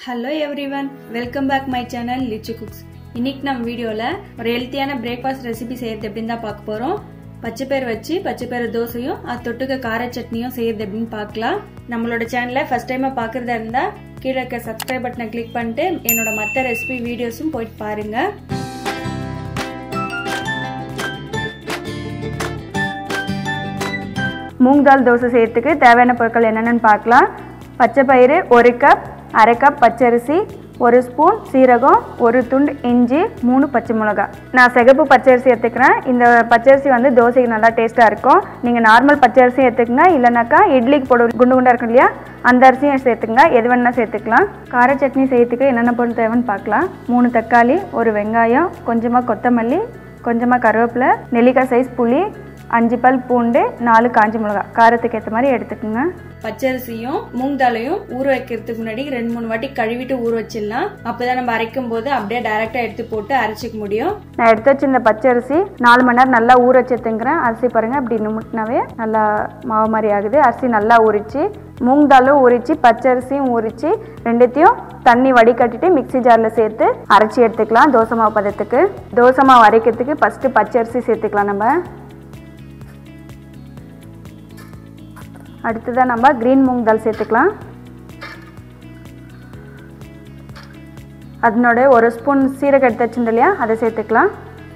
hello everyone welcome back my channel Lichu cooks இன்னைக்கு நம்ம வீடியோவில் ஒரு ஹெல்த்தியான பிரேக்ஃபாஸ்ட் ரெசிபி செய்யறது எப்படின்னு தான் பார்க்க போகிறோம் பச்சைப்பயிறு வச்சு பச்சைப்பயிறு தோசையும் அது தொட்டுக்க கார சட்னியும் செய்யறது எப்படின்னு பார்க்கலாம் நம்மளோட சேனலை ஃபர்ஸ்ட் டைமாக பார்க்குறதா இருந்தால் கீழே இருக்க சப்ஸ்கிரைப் பட்டனை கிளிக் பண்ணிட்டு என்னோட மற்ற ரெசிபி வீடியோஸும் போயிட்டு பாருங்கள் மூங் தால் தோசை செய்யறதுக்கு தேவையான பொருட்கள் என்னென்னு பார்க்கலாம் பச்சை பயிறு ஒரு கப் அரை கப் பச்சரிசி ஒரு ஸ்பூன் சீரகம் ஒரு துண்டு இஞ்சி மூணு பச்சை மிளகாய் நான் சிகப்பு பச்சரிசி எடுத்துக்கிறேன் இந்த பச்சரிசி வந்து தோசைக்கு நல்லா டேஸ்ட்டாக இருக்கும் நீங்கள் நார்மல் பச்சரிசி எடுத்துக்கங்க இல்லைனாக்கா இட்லிக்கு போட குண்டு குண்டாக இருக்கும் இல்லையா அந்த அரிசியும் சேர்த்துக்கங்க எது வேணால் சேர்த்துக்கலாம் கார சட்னி செய்யறதுக்கு என்னென்ன பொருள் தேவைன்னு பார்க்கலாம் மூணு தக்காளி ஒரு வெங்காயம் கொஞ்சமாக கொத்தமல்லி கொஞ்சமாக கருவேப்பிலை நெல்லிக்காய் சைஸ் புளி அஞ்சு பல் பூண்டு நாலு காஞ்சி மிளகா காரத்துக்கு ஏற்ற மாதிரி எடுத்துக்கோங்க பச்சரிசியும் மூங் தாலையும் ஊற வைக்கிறதுக்கு முன்னாடி ரெண்டு மூணு வாட்டி கழுவிட்டு ஊற வச்சிடலாம் அப்பதான் நம்ம அரைக்கும் போது அப்படியே டைரக்டா எடுத்து போட்டு அரைச்சிக்க முடியும் நான் எடுத்து வச்சிருந்த பச்சரிசி நாலு மணி நேரம் நல்லா ஊற வச்சு எடுத்துக்கிறேன் அரிசி பாருங்க அப்படி நிமிட்டினாவே நல்லா மாவு மாதிரி ஆகுது அரிசி நல்லா ஊறிச்சு மூங் தாலும் ஊறிச்சு பச்சரிசியும் ஊறிச்சு ரெண்டுத்தையும் தண்ணி வடிகட்டிட்டு மிக்சி ஜாரில் சேர்த்து அரைச்சி எடுத்துக்கலாம் தோசை மாவு பதத்துக்கு தோசை மாவு அரைக்கிறதுக்கு ஃபஸ்ட்டு பச்சரிசி சேர்த்துக்கலாம் நம்ம அடுத்ததாக நம்ம க்ரீன் மூங் தால் சேர்த்துக்கலாம் அதனோட ஒரு ஸ்பூன் சீரகம் எடுத்து வச்சிருந்தோம் இல்லையா அதை சேர்த்துக்கலாம்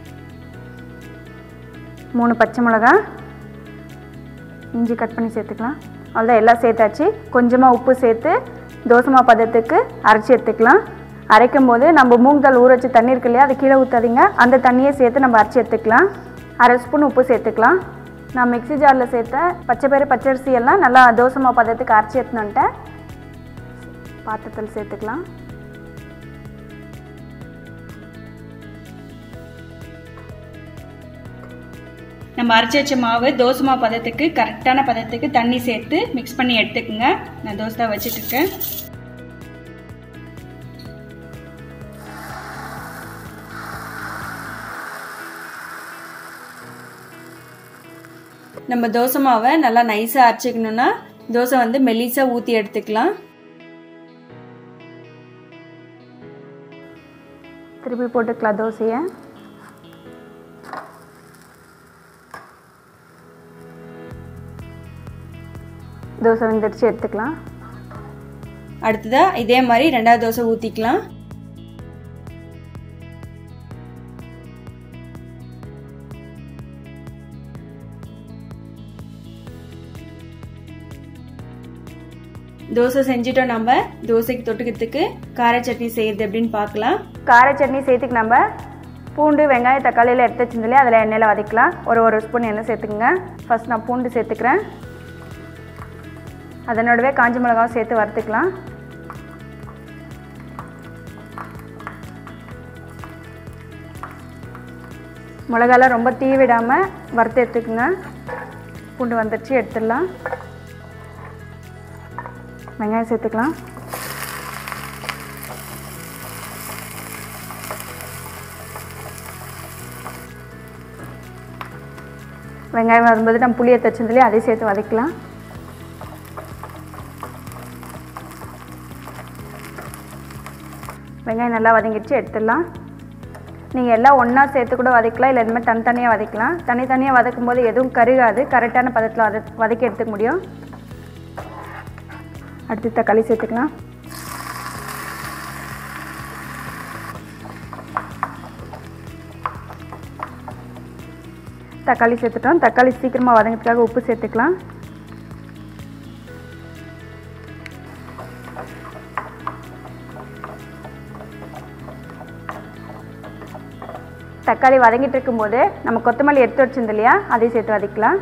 மூணு பச்சை மிளகா இஞ்சி கட் பண்ணி சேர்த்துக்கலாம் அவ்வளோதான் எல்லாம் சேர்த்தாச்சு கொஞ்சமாக உப்பு சேர்த்து தோசைமா பதத்துக்கு அரைச்சி எடுத்துக்கலாம் அரைக்கும் போது நம்ம மூங் தால் ஊற வச்சு தண்ணி இருக்கு இல்லையா அதை கீழே ஊற்றாதீங்க அந்த தண்ணியை சேர்த்து நம்ம அரைச்சி எடுத்துக்கலாம் அரை ஸ்பூன் உப்பு சேர்த்துக்கலாம் நான் மிக்சி ஜாரில் சேர்த்த பச்சை பயிறு பச்சரிசி எல்லாம் நல்லா தோசை மாவு பதத்துக்கு அரைச்சி எடுத்துன்னு வந்துட்டேன் பாத்திரத்தில் சேர்த்துக்கலாம் நம்ம அரைச்சி வச்ச மாவு தோசை மாவு பதத்துக்கு கரெக்டான பதத்துக்கு தண்ணி சேர்த்து மிக்ஸ் பண்ணி எடுத்துக்கோங்க நான் தோசை வச்சுட்டு இருக்கேன் நம்ம தோசை மாவை நல்லா நைஸாக அரைச்சிக்கணும்னா தோசை வந்து மெல்லிஸாக ஊற்றி எடுத்துக்கலாம் திருப்பி போட்டுக்கலாம் தோசையை தோசை வந்துடுச்சு எடுத்துக்கலாம் அடுத்ததாக இதே மாதிரி ரெண்டாவது தோசை ஊற்றிக்கலாம் தோசை செஞ்சுட்டோம் நம்ம தோசைக்கு தொட்டுக்கிறதுக்கு கார சட்னி செய்யறது எப்படின்னு பார்க்கலாம் கார சட்னி செய்யறதுக்கு நம்ம பூண்டு வெங்காயம் தக்காளியில் எடுத்து வச்சிருந்தாலே அதில் எண்ணெயில் வதக்கலாம் ஒரு ஒரு ஸ்பூன் எண்ணெய் சேர்த்துக்குங்க ஃபஸ்ட் நான் பூண்டு சேர்த்துக்கிறேன் அதனோடவே காஞ்சி மிளகாவும் சேர்த்து வறுத்துக்கலாம் மிளகாலாம் ரொம்ப தீ விடாமல் வறுத்து எடுத்துக்குங்க பூண்டு வந்துடுச்சு எடுத்துடலாம் வெங்காயம் சேர்த்துக்கலாம் வெங்காயம் வரும்போது நம்ம புளியை தச்சிருந்தாலே அதையும் சேர்த்து வதக்கலாம் வெங்காயம் நல்லா வதங்கிடுச்சு எடுத்துடலாம் நீங்கள் எல்லாம் ஒன்றா சேர்த்து கூட வதக்கலாம் இல்லை இனிமேல் தனித்தனியாக வதக்கலாம் தனித்தனியாக வதக்கும் போது எதுவும் கருகாது கரெக்டான பதத்தில் வத வதக்கி எடுத்துக்க முடியும் அடுத்து தக்காளி சேர்த்துக்கலாம் தக்காளி சேர்த்துட்டோம் தக்காளி சீக்கிரமாக வதங்கிறதுக்காக உப்பு சேர்த்துக்கலாம் தக்காளி வதங்கிட்டு இருக்கும்போது நம்ம கொத்தமல்லி எடுத்து வச்சிருந்தோம் இல்லையா அதையும் சேர்த்து வதக்கலாம்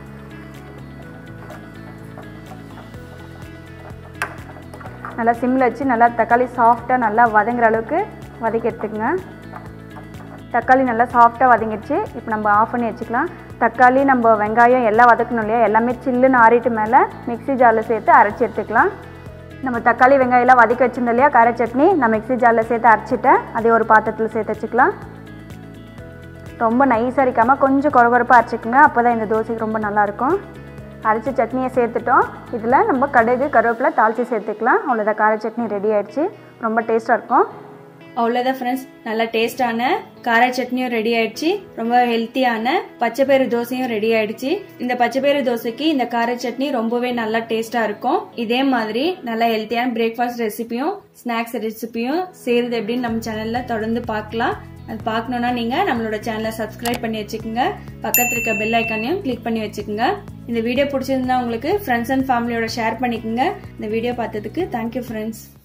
நல்லா சிம்மில் வச்சு நல்லா தக்காளி சாஃப்டாக நல்லா வதங்குற அளவுக்கு வதக்கி எடுத்துக்கோங்க தக்காளி நல்லா சாஃப்டாக வதங்கிடுச்சு இப்போ நம்ம ஆஃப் பண்ணி வச்சுக்கலாம் தக்காளி நம்ம வெங்காயம் எல்லாம் வதக்கணும் இல்லையா எல்லாமே சில்லுன்னு ஆறிட்டு மேலே மிக்சி ஜாரில் சேர்த்து அரைச்சி எடுத்துக்கலாம் நம்ம தக்காளி வெங்காயம்லாம் வதக்கி வச்சிருந்தோம் இல்லையா கார சட்னி நான் மிக்சி ஜாரில் சேர்த்து அரைச்சிட்டேன் அதே ஒரு பாத்திரத்தில் சேர்த்து வச்சுக்கலாம் ரொம்ப நைஸாக அரைக்காமல் கொஞ்சம் குறகுறப்பாக அரைச்சிக்கோங்க அப்போ தான் இந்த தோசைக்கு ரொம்ப நல்லாயிருக்கும் அரைச்ச சட்னியை சேர்த்துட்டோம் இதில் நம்ம கடுகு கருவேப்பிலை தாளித்து சேர்த்துக்கலாம் அவ்வளோதான் கார சட்னி ரெடி ஆயிடுச்சு ரொம்ப டேஸ்ட்டாக இருக்கும் அவ்வளோதான் ஃப்ரெண்ட்ஸ் நல்லா டேஸ்டான கார சட்னியும் ரெடி ஆயிடுச்சு ரொம்ப ஹெல்த்தியான பச்சைப்பயிறு தோசையும் ரெடி ஆயிடுச்சு இந்த பச்சைப்பயிறு தோசைக்கு இந்த கார சட்னி ரொம்பவே நல்லா டேஸ்டா இருக்கும் இதே மாதிரி நல்லா ஹெல்த்தியான பிரேக்ஃபாஸ்ட் ரெசிபியும் ஸ்நாக்ஸ் ரெசிபியும் செய்யறது எப்படின்னு நம்ம சேனல்ல தொடர்ந்து பார்க்கலாம் அது பார்க்கணுன்னா நீங்கள் நம்மளோட சேனலை சப்ஸ்கிரைப் பண்ணி வச்சுக்கோங்க பக்கத்தில் இருக்க பெல் ஐக்கானையும் கிளிக் பண்ணி வச்சுக்கோங்க இந்த வீடியோ பிடிச்சிருந்தா உங்களுக்கு ஃப்ரெண்ட்ஸ் அண்ட் ஃபேமிலியோட ஷேர் பண்ணிக்கோங்க இந்த வீடியோ பார்த்ததுக்கு தேங்க்யூ ஃப்ரெண்ட்ஸ்